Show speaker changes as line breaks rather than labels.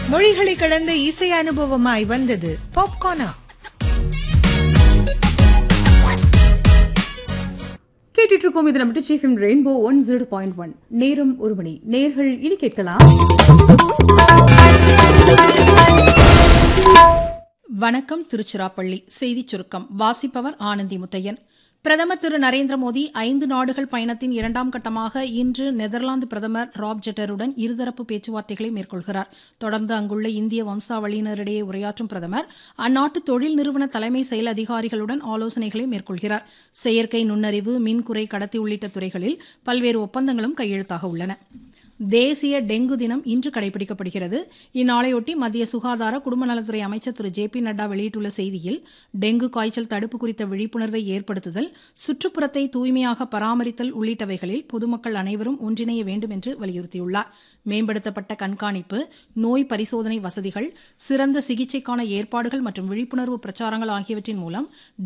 மொழிகளை கடந்த இசை அனுபவமாய் வந்தது பாப்கார்னா
கேட்டுட்டு இருக்கோம் இது நம்ம சீஃப் rainbow one zero point one நேரம் ஒரு மணி நேர்கள் இனி கேட்கலாம்
வணக்கம் திருச்சிராப்பள்ளி செய்திச் சுருக்கம் வாசிப்பவர் ஆனந்தி முத்தையன் பிரதமர் திரு நரேந்திர மோடி ஐந்து நாடுகள் பயணத்தின் இரண்டாம் கட்டமாக இன்று நெதர்லாந்து பிரதமர் ராப் ஜெட்டருடன் இருதரப்பு பேச்சுவார்த்தைகளை மேற்கொள்கிறார் தொடர்ந்து அங்குள்ள இந்திய வம்சாவளியினரிடையே உரையாற்றும் பிரதமர் அந்நாட்டு தொழில் நிறுவன தலைமை செயல் அதிகாரிகளுடன் ஆலோசனைகளை மேற்கொள்கிறார் செயற்கை நுண்ணறிவு மின்குறை கடத்தி உள்ளிட்ட துறைகளில் பல்வேறு ஒப்பந்தங்களும் கையெழுத்தாக உள்ளன தேசிய டெங்கு தினம் இன்று கடைபிடிக்கப்படுகிறது இந்நாளையொட்டி மத்திய சுகாதார குடும்ப நலத்துறை அமைச்சர் திரு ஜே பி நட்டா வெளியிட்டுள்ள செய்தியில் டெங்கு காய்ச்சல் தடுப்பு குறித்த விழிப்புணர்வை ஏற்படுத்துதல் சுற்றுப்புறத்தை தூய்மையாக பராமரித்தல் உள்ளிட்டவைகளில் பொதுமக்கள் அனைவரும் ஒன்றிணைய வேண்டும் என்று வலியுறுத்தியுள்ளார் மேம்படுத்தப்பட்ட கண்காணிப்பு நோய் பரிசோதனை வசதிகள் சிறந்த சிகிச்சைக்கான ஏற்பாடுகள் மற்றும் விழிப்புணர்வு பிரச்சாரங்கள் ஆகியவற்றின் மூலம்